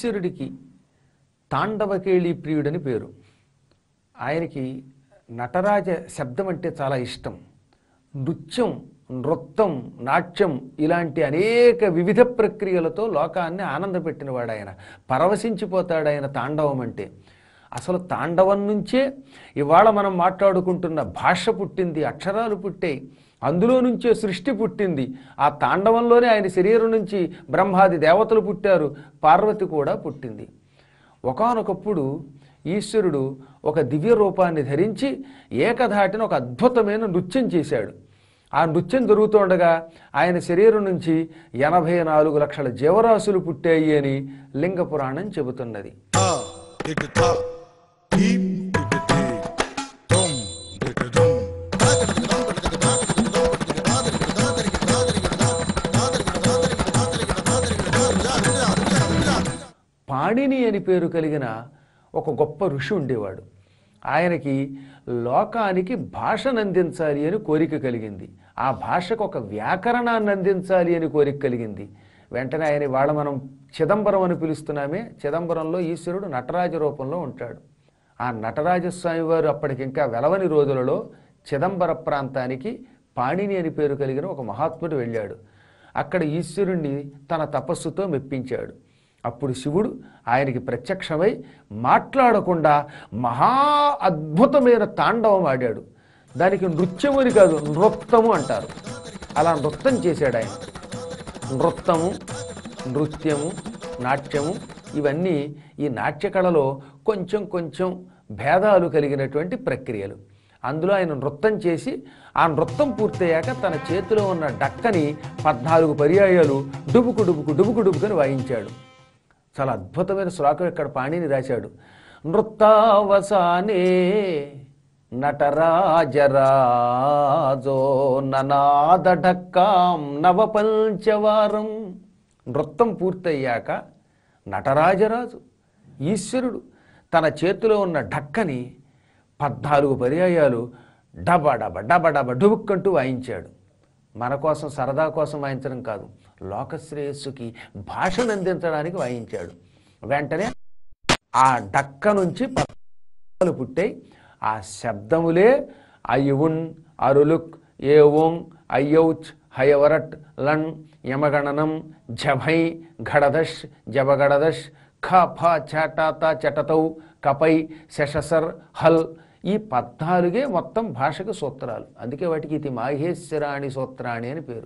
ఈశ్వరుడికి తాండవకేళి ప్రియుడని పేరు ఆయనకి నటరాజ శబ్దం అంటే చాలా ఇష్టం నృత్యం నృత్తం నాట్యం ఇలాంటి అనేక వివిధ ప్రక్రియలతో లోకాన్ని ఆనందపెట్టినవాడు ఆయన పరవశించిపోతాడు ఆయన తాండవం అంటే అసలు తాండవం నుంచే ఇవాళ మనం మాట్లాడుకుంటున్న భాష పుట్టింది అక్షరాలు పుట్టాయి అందులో నుంచే సృష్టి పుట్టింది ఆ తాండవంలోనే ఆయన శరీరం నుంచి బ్రహ్మాది దేవతలు పుట్టారు పార్వతి కూడా పుట్టింది ఒకానొకప్పుడు ఈశ్వరుడు ఒక దివ్య రూపాన్ని ధరించి ఏకధాటిన ఒక అద్భుతమైన నృత్యం చేశాడు ఆ నృత్యం జరుగుతుండగా ఆయన శరీరం నుంచి ఎనభై నాలుగు లక్షల జీవరాశులు పుట్టాయి అని లింగ పురాణం చెబుతున్నది Ta, dig the ta, deep, dig the dig, dum, dig the dum. Panini అని పేరు కలిగిన ఒక గొప్ప ఋషి ఉండేవాడు ఆయనకి లోకానికి భాషను అందించాలి అని కోరిక కలిగింది ఆ భాషకు ఒక వ్యాకరణాన్ని అందించాలి అని కోరిక కలిగింది వెంటనే ఆయన వాళ్ళ మనం చిదంబరం అని పిలుస్తున్నామే చిదంబరంలో ఈశ్వరుడు నటరాజ రూపంలో ఉంటాడు ఆ నటరాజస్వామి వారు అప్పటికి ఇంకా వెలవని రోజులలో చిదంబర ప్రాంతానికి పాణిని అని పేరు కలిగిన ఒక మహాత్ముడు వెళ్ళాడు అక్కడ ఈశ్వరుణ్ణి తన తపస్సుతో మెప్పించాడు అప్పుడు శివుడు ఆయనకి ప్రత్యక్షమై మాట్లాడకుండా మహా అద్భుతమైన తాండవం ఆడాడు దానికి నృత్యము అని కాదు నృత్తము అంటారు అలా నృత్యం చేశాడు ఆయన నృత్తము నృత్యము నాట్యము ఇవన్నీ ఈ నాట్య కళలో కొంచెం కొంచెం భేదాలు కలిగినటువంటి ప్రక్రియలు అందులో ఆయన నృత్యం చేసి ఆ నృత్యం పూర్తయ్యాక తన చేతిలో ఉన్న డక్కని పద్నాలుగు పర్యాయాలు డుబుకు డుబుకు డుబుకు డుబుకుని వాయించాడు చాలా అద్భుతమైన శ్లోకం ఇక్కడ పాణిని రాశాడు నృత్తావసానే నటరాజరాజో ననాదఢక్కాం నవపంచవారం నృత్తం పూర్తయ్యాక నటరాజరాజు ఈశ్వరుడు తన చేతిలో ఉన్న ఢక్కని పద్నాలుగు పర్యాయాలు డబ డబ డబ డబ డుబుక్కంటూ వాయించాడు మన కోసం సరదా కోసం వాయించడం కాదు లోకశ్రేయస్సుకి భాషను అందించడానికి వాయించాడు వెంటనే ఆ డక్క నుంచి పదాలు పుట్టాయి ఆ శబ్దములే అయువున్ అరులుక్ ఏవోం అయ్యౌచ్ హయవరట్ లన్ యమగణనం జభై ఘడదష్ జబగడదష్ ఖ ఫ చటాత చటతౌ కపై శశసర్ హల్ ఈ పద్నాలుగే మొత్తం భాషకు సూత్రాలు అందుకే వాటికి ఇది మాహేశ్వరాణి సూత్రాణి అని పేరు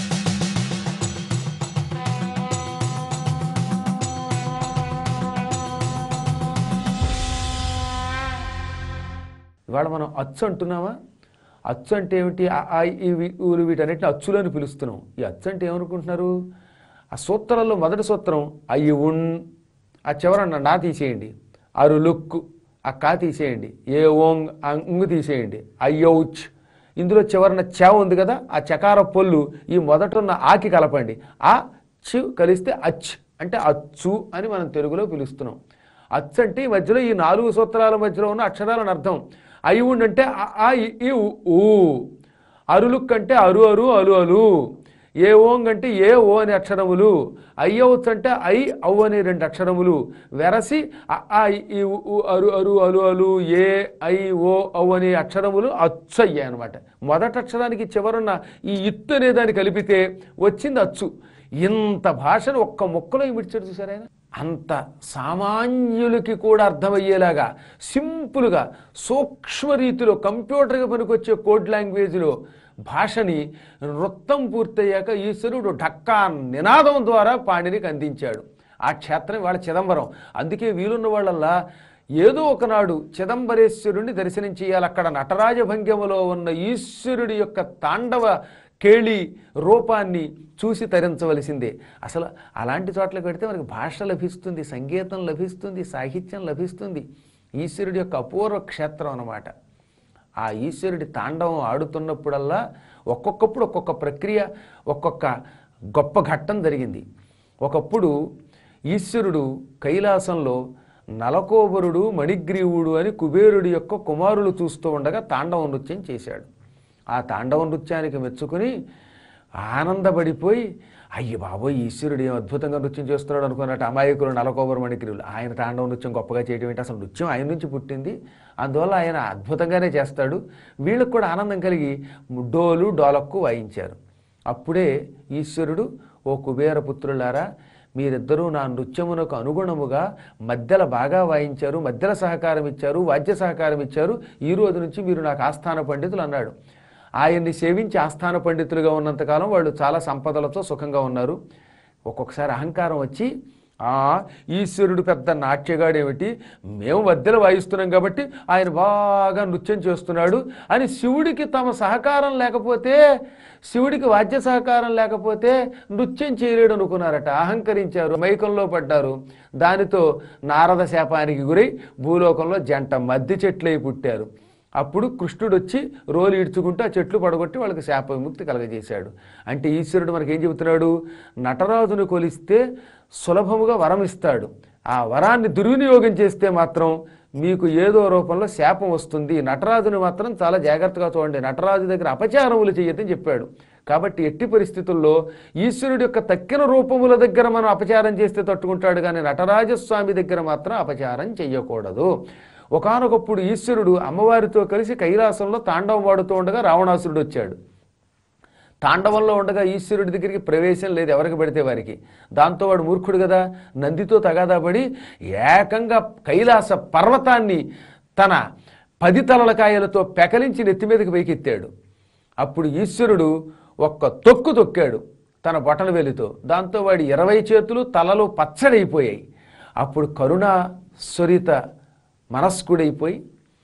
ఇవాళ మనం అచ్చు అంటున్నామా అచ్చు అంటే ఏమిటి ఆ, ఆ, ఈ వి- ఊరు వీటన్నిటిని అచ్చులు అని పిలుస్తున్నాం ఈ అచ్చు అంటే ఏమనుకుంటున్నారు ఆ సూత్రాల్లో మొదటి సూత్రం అయ్యి ఉన్ ఆ చివరన్న నా తీసేయండి అరు లుక్ ఆ కా తీసేయండి ఏ ఓంగ్ ఆ ఉంగు తీసేయండి అయ్యౌచ్ ఇందులో చివరన చ ఉంది కదా ఆ చకార పొల్లు ఈ మొదటున్న ఆకి కలపండి ఆ చు కలిస్తే అచ్ అంటే అచ్చు అని మనం తెలుగులో పిలుస్తున్నాం అచ్చు అంటే ఈ మధ్యలో ఈ నాలుగు సూత్రాల మధ్యలో ఉన్న అక్షరాలను అర్థం అయి అంటే ఆ, ఆ ఇ, ఈ ఉ, ఊ అరులుక్ అంటే అరు అరు అలు అలు ఏ ఓంగ్ అంటే ఏ ఓ అనే అక్షరములు అయ్యవచ్చు అంటే ఐ అవు అనే రెండు అక్షరములు వెరసి అ, ఆ ఇ, ఈ ఉ, ఊ, అరు అరు అలు అలు ఏ ఐ ఓ అవు అనే అక్షరములు అచ్చు అయ్యాయి అనమాట మొదటి అక్షరానికి చివరున్న ఈ ఇత్తు అనే దాన్ని కలిపితే వచ్చింది అచ్చు ఇంత భాషను ఒక్క మొక్కలో ఇమిడ్చాడు చూసారు ఆయన అంత సామాన్యులకి కూడా అర్థమయ్యేలాగా సింపుల్గా సూక్ష్మ రీతిలో కంప్యూటర్కి పనికొచ్చే కోడ్ లాంగ్వేజ్లో భాషని నృత్తం పూర్తయ్యాక ఈశ్వరుడు ఢక్కా నినాదం ద్వారా పాణినికి అందించాడు ఆ క్షేత్రం వాళ్ళ చిదంబరం అందుకే వీలున్న వాళ్ళల్లా ఏదో ఒకనాడు చిదంబరేశ్వరుణ్ణి దర్శనం చేయాలి అక్కడ నటరాజ భంగిమలో ఉన్న ఈశ్వరుడి యొక్క తాండవ కేళి రూపాన్ని చూసి తరించవలసిందే అసలు అలాంటి చోట్లకు పెడితే మనకి భాష లభిస్తుంది సంగీతం లభిస్తుంది సాహిత్యం లభిస్తుంది ఈశ్వరుడి యొక్క అపూర్వ క్షేత్రం అన్నమాట ఆ ఈశ్వరుడి తాండవం ఆడుతున్నప్పుడల్లా ఒక్కొక్కప్పుడు ఒక్కొక్క ప్రక్రియ ఒక్కొక్క గొప్ప ఘట్టం జరిగింది ఒకప్పుడు ఈశ్వరుడు కైలాసంలో నలకోబరుడు మణిగ్రీవుడు అని కుబేరుడి యొక్క కుమారులు చూస్తూ ఉండగా తాండవ నృత్యం చేశాడు ఆ తాండవ నృత్యానికి మెచ్చుకుని ఆనందపడిపోయి అయ్యి బాబోయ్ ఈశ్వరుడు ఏం అద్భుతంగా నృత్యం చేస్తున్నాడు అనుకున్నట్టు అమాయకులు నలకోబర మణికిరులు ఆయన తాండవ నృత్యం గొప్పగా చేయడం ఏంటి అసలు నృత్యం ఆయన నుంచి పుట్టింది అందువల్ల ఆయన అద్భుతంగానే చేస్తాడు వీళ్ళకు కూడా ఆనందం కలిగి డోలు డోలక్కు వాయించారు అప్పుడే ఈశ్వరుడు ఓ కుబేర పుత్రులారా మీరిద్దరూ నా నృత్యమునకు అనుగుణముగా మధ్యల బాగా వాయించారు మధ్యల సహకారం ఇచ్చారు వాద్య సహకారం ఇచ్చారు ఈ రోజు నుంచి మీరు నాకు ఆస్థాన పండితులు అన్నాడు ఆయన్ని సేవించి ఆస్థాన పండితులుగా ఉన్నంతకాలం వాళ్ళు చాలా సంపదలతో సుఖంగా ఉన్నారు ఒక్కొక్కసారి అహంకారం వచ్చి ఆ ఈశ్వరుడు పెద్ద నాట్యగాడేమిటి మేము మధ్యలో వాయిస్తున్నాం కాబట్టి ఆయన బాగా నృత్యం చేస్తున్నాడు అని శివుడికి తమ సహకారం లేకపోతే శివుడికి వాద్య సహకారం లేకపోతే నృత్యం చేయలేడు అనుకున్నారట అహంకరించారు మైకంలో పడ్డారు దానితో నారద శాపానికి గురై భూలోకంలో జంట మద్ది చెట్లై పుట్టారు అప్పుడు కృష్ణుడు వచ్చి రోలు ఈడ్చుకుంటూ ఆ చెట్లు పడగొట్టి వాళ్ళకి శాప విముక్తి కలగజేశాడు అంటే ఈశ్వరుడు మనకి ఏం చెబుతున్నాడు నటరాజును కొలిస్తే సులభముగా వరం ఇస్తాడు ఆ వరాన్ని దుర్వినియోగం చేస్తే మాత్రం మీకు ఏదో రూపంలో శాపం వస్తుంది నటరాజుని మాత్రం చాలా జాగ్రత్తగా చూడండి నటరాజు దగ్గర అపచారములు చేయొద్దని చెప్పాడు కాబట్టి ఎట్టి పరిస్థితుల్లో ఈశ్వరుడి యొక్క తక్కిన రూపముల దగ్గర మనం అపచారం చేస్తే తట్టుకుంటాడు కానీ నటరాజస్వామి దగ్గర మాత్రం అపచారం చెయ్యకూడదు ఒకానొకప్పుడు ఈశ్వరుడు అమ్మవారితో కలిసి కైలాసంలో తాండవం వాడుతూ ఉండగా రావణాసురుడు వచ్చాడు తాండవంలో ఉండగా ఈశ్వరుడి దగ్గరికి ప్రవేశం లేదు ఎవరికి పడితే వారికి దాంతో వాడు మూర్ఖుడు కదా నందితో తగాదా పడి ఏకంగా కైలాస పర్వతాన్ని తన పది తలల కాయలతో పెకలించి నెత్తి మీదకి పైకెత్తాడు అప్పుడు ఈశ్వరుడు ఒక్క తొక్కు తొక్కాడు తన బొటన వెలితో దాంతో వాడి ఇరవై చేతులు తలలు పచ్చడైపోయాయి అప్పుడు కరుణ స్వరిత మనస్కుడైపోయి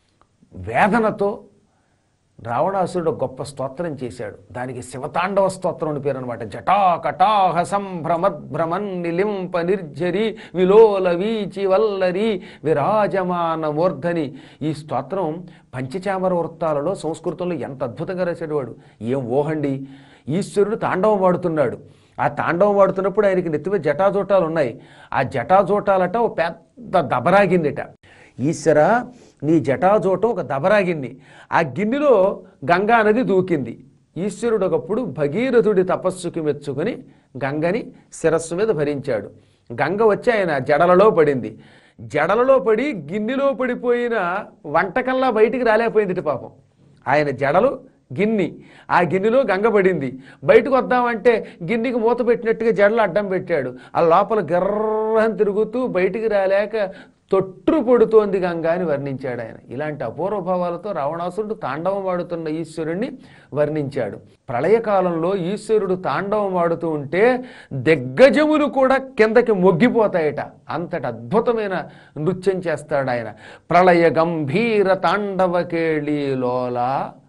వేదనతో రావణాసురుడు ఒక గొప్ప స్తోత్రం చేశాడు దానికి శివతాండవ స్తోత్రం అని పేరు అనమాట జటాకటాహ సంభ్రమద్భ్రమన్ నిలింప నిర్జరి విలోల వీచి వల్లరి విరాజమాన మూర్ధని ఈ స్తోత్రం పంచచామర వృత్తాలలో సంస్కృతంలో ఎంత అద్భుతంగా రాశాడు వాడు ఏం ఓహండి ఈశ్వరుడు తాండవం వాడుతున్నాడు ఆ తాండవం వాడుతున్నప్పుడు ఆయనకి నెత్తిమీద జటాజోటాలు ఉన్నాయి ఆ జటాజోటాలట ఒక పెద్ద దబరాగిందిట ఈశ్వర నీ జటాజోటం ఒక దబరాగిన్ని ఆ గిన్నెలో గంగా నది దూకింది ఈశ్వరుడు ఒకప్పుడు భగీరథుడి తపస్సుకి మెచ్చుకొని గంగని శిరస్సు మీద భరించాడు గంగ వచ్చి ఆయన జడలలో పడింది జడలలో పడి గిన్నెలో పడిపోయిన వంటకల్లా బయటికి రాలేకపోయింది పాపం ఆయన జడలు గిన్ని ఆ గిన్నెలో గంగ పడింది బయటకు వద్దామంటే గిన్నెకి మూత పెట్టినట్టుగా జడలు అడ్డం పెట్టాడు ఆ లోపల గర్రని తిరుగుతూ బయటికి రాలేక తొట్టు పొడుతోంది గంగ అని వర్ణించాడు ఆయన ఇలాంటి అపూర్వ భావాలతో రావణాసురుడు తాండవం వాడుతున్న ఈశ్వరుణ్ణి వర్ణించాడు ప్రళయకాలంలో ఈశ్వరుడు తాండవం వాడుతూ ఉంటే దిగ్గజములు కూడా కిందకి మొగ్గిపోతాయట అంతటి అద్భుతమైన నృత్యం చేస్తాడు ఆయన ప్రళయ గంభీర తాండవ కేళీలోల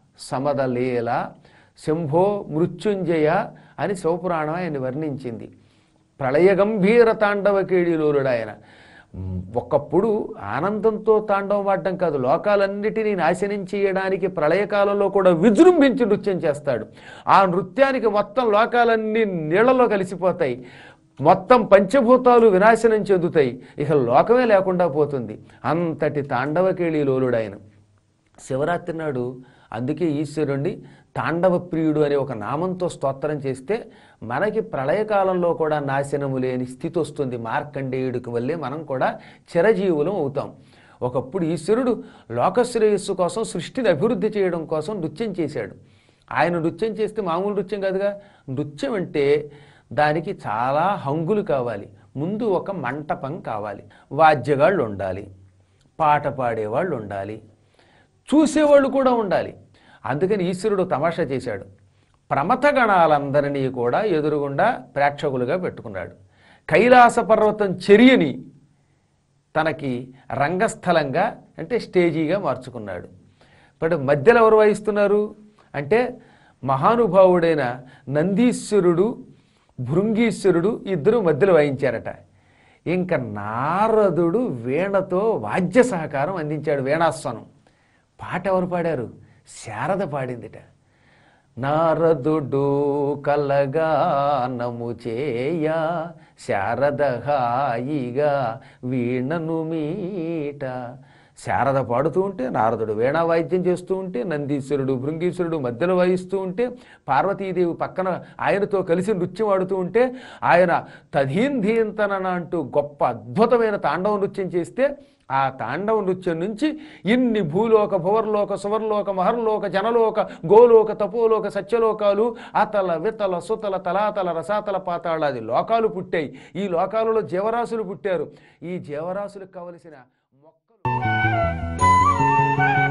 సమదలీల శంభో మృత్యుంజయ అని శివపురాణం ఆయన వర్ణించింది ప్రళయ గంభీర తాండవ కేళీలోలుడు ఆయన ఒకప్పుడు ఆనందంతో తాండవం ఆడడం కాదు లోకాలన్నిటినీ నాశనం చేయడానికి ప్రళయకాలంలో కూడా విజృంభించి నృత్యం చేస్తాడు ఆ నృత్యానికి మొత్తం లోకాలన్నీ నీళ్లలో కలిసిపోతాయి మొత్తం పంచభూతాలు వినాశనం చెందుతాయి ఇక లోకమే లేకుండా పోతుంది అంతటి తాండవకేళి లోలుడాయన శివరాత్రి నాడు అందుకే ఈశ్వరుణ్ణి తాండవ ప్రియుడు అనే ఒక నామంతో స్తోత్రం చేస్తే మనకి ప్రళయకాలంలో కూడా నాశనము లేని స్థితి వస్తుంది మార్కండేయుడికి వల్లే మనం కూడా చిరజీవులం అవుతాం ఒకప్పుడు ఈశ్వరుడు లోకశ్రేయస్సు కోసం సృష్టిని అభివృద్ధి చేయడం కోసం నృత్యం చేశాడు ఆయన నృత్యం చేస్తే మామూలు నృత్యం కాదుగా నృత్యం అంటే దానికి చాలా హంగులు కావాలి ముందు ఒక మంటపం కావాలి వాద్యగాళ్ళు ఉండాలి పాట పాడేవాళ్ళు ఉండాలి చూసేవాళ్ళు కూడా ఉండాలి అందుకని ఈశ్వరుడు తమాషా చేశాడు ప్రమథగణాలందరినీ కూడా ఎదురుగుండా ప్రేక్షకులుగా పెట్టుకున్నాడు కైలాస పర్వతం చర్యని తనకి రంగస్థలంగా అంటే స్టేజీగా మార్చుకున్నాడు ఇప్పుడు మధ్యలో ఎవరు వహిస్తున్నారు అంటే మహానుభావుడైన నందీశ్వరుడు భృంగీశ్వరుడు ఇద్దరు మధ్యలో వాయించారట ఇంకా నారదుడు వీణతో వాద్య సహకారం అందించాడు వీణాస్వనం పాట ఎవరు పాడారు శారద పాడిందిట నారదుడు కలగానము చేయ శారద హాయిగా వీణను మీట శారద పాడుతూ ఉంటే నారదుడు వీణా వాయిద్యం చేస్తూ ఉంటే నందీశ్వరుడు భృంగీశ్వరుడు మధ్యలో వాయిస్తూ ఉంటే పార్వతీదేవి పక్కన ఆయనతో కలిసి నృత్యం ఆడుతూ ఉంటే ఆయన తధీన్ ధీంతనన అంటూ గొప్ప అద్భుతమైన తాండవ నృత్యం చేస్తే ఆ తాండవ నృత్యం నుంచి ఇన్ని భూలోక భువర్లోక సువర్లోక మహర్లోక జనలోక గోలోక తపోలోక సత్యలోకాలు అతల వితల సుతల తలాతల రసాతల పాతాళాది లోకాలు పుట్టాయి ఈ లోకాలలో జీవరాశులు పుట్టారు ఈ జీవరాశులకు కావలసిన మొక్కలు